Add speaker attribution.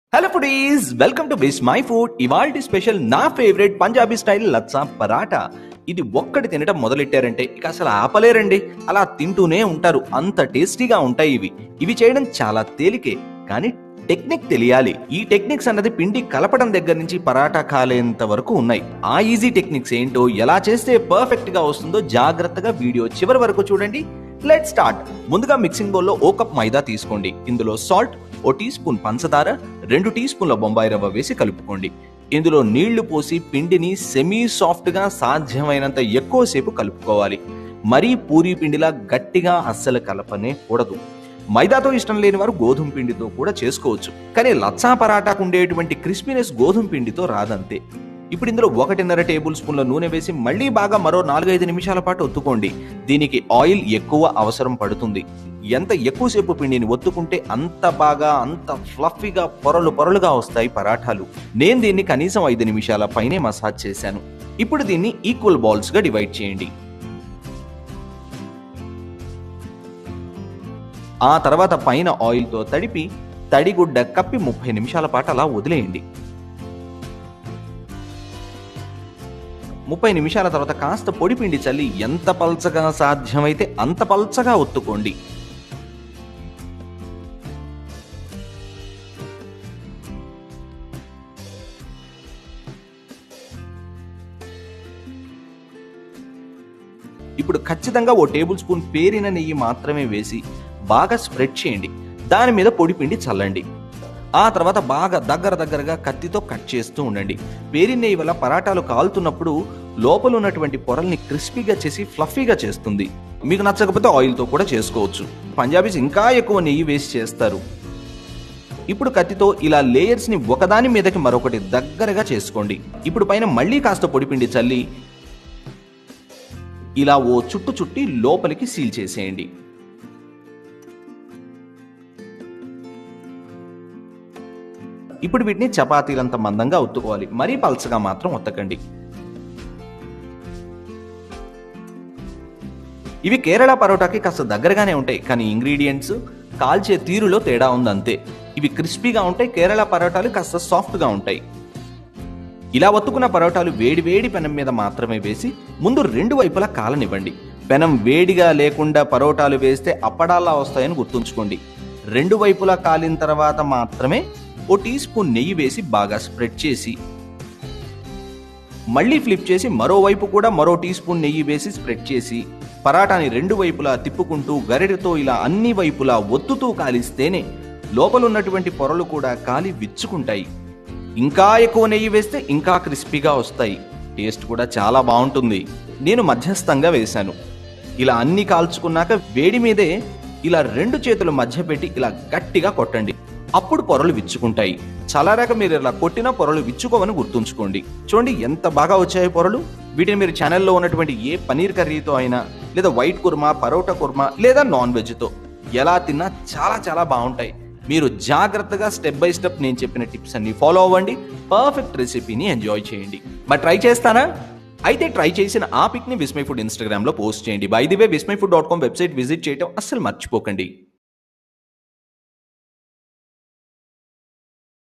Speaker 1: hello foodies welcome to Vismai food ఇవాల్టి special నా favourite Punjabi style lachha paratha ఇది ఒక్కటి తినటం మొదలెట్టారంటే ఇక అసలు ఆపలేరండి అలా తింటూనే ఉంటారు అంత టేస్టీగా ఉంటాయి ఇవి ఇవి చేయడం చాలా తేలికే కానీ టెక్నిక్ తెలియాలి ఈ టెక్నిక్స్ అన్నది పిండి కలపడం దగ్గర నుంచి పరాటా కాలేంత వరకు ఉన్నాయి ఆ ఈజీ టెక్నిక్స్ ఏంటో ఎలా చేస్తే పర్ఫెక్ట్ గా వస్తుందో జాగ్రత్తగా వీడియో చివరి వరకు చూడండి లెట్ స్టార్ట్ ముందుగా మిక్సింగ్ బౌల్లో ఓ కప్ మైదా తీసుకోండి ఇందులో సాల్ట్ ఓ టీ స్పూన్ పంచదార రెండు టీ స్పూన్ల బొంబాయి రవ్వ వేసి కలుపుకోండి ఇందులో నీళ్లు పోసి పిండిని సెమీ సాఫ్ట్ గా సాధ్యమైనంత ఎక్కువసేపు కలుపుకోవాలి మరీ పూరీ పిండిలా గట్టిగా అస్సలు కలపనే కూడదు మైదాతో ఇష్టం లేని వారు గోధుమ పిండితో కూడా చేసుకోవచ్చు కానీ లచ్చా పరాటాకు ఉండేటువంటి క్రిస్పీనెస్ గోధుమ పిండితో రాదంతే ఇప్పుడు ఇందులో ఒకటిన్నర టేబుల్ స్పూన్ల నూనె వేసి మళ్ళీ బాగా మరో నాలుగైదు నిమిషాల పాటు ఒత్తుకోండి దీనికి ఆయిల్ ఎక్కువ అవసరం పడుతుంది ఎంత ఎక్కువసేపు పిండిని ఒత్తుకుంటే అంత బాగా అంత ఫ్లఫీగా పొరలు పొరలుగా వస్తాయి పరాఠాలు నేను దీన్ని కనీసం ఐదు నిమిషాల పైనే మసాజ్ చేశాను ఇప్పుడు దీన్ని ఈక్వల్ బాల్స్ గా డివైడ్ చేయండి ఆ తర్వాత పైన ఆయిల్తో తడిపి తడిగుడ్డ కప్పి ముప్పై నిమిషాల పాటు అలా వదిలేయండి ముప్పై నిమిషాల తర్వాత కాస్త పొడి పిండి చల్లి ఎంత పల్చగా సాధ్యమైతే అంత పల్చగా ఒత్తుకోండి ఇప్పుడు ఖచ్చితంగా ఓ టేబుల్ స్పూన్ పేరిన నెయ్యి మాత్రమే వేసి బాగా స్ప్రెడ్ చేయండి దాని మీద పొడి పిండి చల్లండి ఆ తర్వాత బాగా దగ్గర దగ్గరగా కత్తితో కట్ చేస్తూ ఉండండి పేరిన నెయ్యి వల్ల పరాటాలు కాలుతున్నప్పుడు లోపల ఉన్నటువంటి పొరల్ని క్రిస్పీగా చేసి ఫ్లఫీగా చేస్తుంది మీకు నచ్చకపోతే ఆయిల్తో కూడా చేసుకోవచ్చు పంజాబీస్ ఇంకా ఎక్కువ నెయ్యి వేసి చేస్తారు ఇప్పుడు కత్తితో ఇలా లేయర్స్ ని ఒకదాని మీదకి మరొకటి దగ్గరగా చేసుకోండి ఇప్పుడు పైన మళ్ళీ కాస్త పొడిపిండి చల్లి ఇలా ఓ చుట్టు చుట్టి లోపలికి సీల్ చేసేయండి ఇప్పుడు వీటిని చపాతీలంత మందంగా ఒత్తుకోవాలి మరీ పల్చగా మాత్రం ఒత్తకండి ఇవి కేరళ పరోటాకి కాస్త దగ్గరగానే ఉంటాయి కానీ ఇంగ్రీడియంట్స్ కాల్చే తీరులో తేడా ఉంది అంతే ఇవి క్రిస్పీగా ఉంటాయి కేరళ పరోటాలు కాస్త సాఫ్ట్గా ఉంటాయి ఇలా ఒత్తుకున్న పరోటాలు వేడి వేడి పెనం మీద మాత్రమే వేసి ముందు రెండు వైపులా కాలనివ్వండి పెనం వేడిగా లేకుండా పరోటాలు వేస్తే అప్పడాల్లా వస్తాయని గుర్తుంచుకోండి రెండు వైపులా కాలిన తర్వాత మాత్రమే ఓ టీ స్పూన్ నెయ్యి వేసి బాగా స్ప్రెడ్ చేసి మళ్ళీ ఫ్లిప్ చేసి మరోవైపు కూడా మరో టీ స్పూన్ నెయ్యి వేసి స్ప్రెడ్ చేసి పరాటాని రెండు వైపులా తిప్పుకుంటూ గరిటెతో ఇలా అన్ని వైపులా ఒత్తుతూ కాలిస్తేనే లోపల ఉన్నటువంటి పొరలు కూడా కాలి విచ్చుకుంటాయి ఇంకా ఎక్కువ నెయ్యి వేస్తే ఇంకా క్రిస్పీగా వస్తాయి టేస్ట్ కూడా చాలా బాగుంటుంది నేను మధ్యస్థంగా వేశాను ఇలా అన్ని కాల్చుకున్నాక వేడి మీదే ఇలా రెండు చేతుల మధ్య పెట్టి ఇలా గట్టిగా కొట్టండి అప్పుడు పొరలు విచ్చుకుంటాయి చల్లారాక మీరు ఇలా కొట్టిన పొరలు విచ్చుకోవని గుర్తుంచుకోండి చూడండి ఎంత బాగా వచ్చాయి పొరలు వీటిని మీరు ఛానల్లో ఉన్నటువంటి ఏ పనీర్ కర్రీతో అయినా లేదా వైట్ కుర్మా పరోటా కుర్మా లేదా నాన్ వెజ్తో ఎలా తిన్నా చాలా చాలా బాగుంటాయి మీరు జాగ్రత్తగా స్టెప్ బై స్టెప్ నేను చెప్పిన టిప్స్ అన్ని ఫాలో అవ్వండి పర్ఫెక్ట్ రెసిపీని ఎంజాయ్ చేయండి మరి ట్రై చేస్తానా అయితే ట్రై చేసిన ఆ పిక్ని విస్మై ఫుడ్ ఇన్స్టాగ్రామ్లో పోస్ట్ చేయండి by the way Vismai food dot com website visit చేయడం అస్సలు మర్చిపోకండి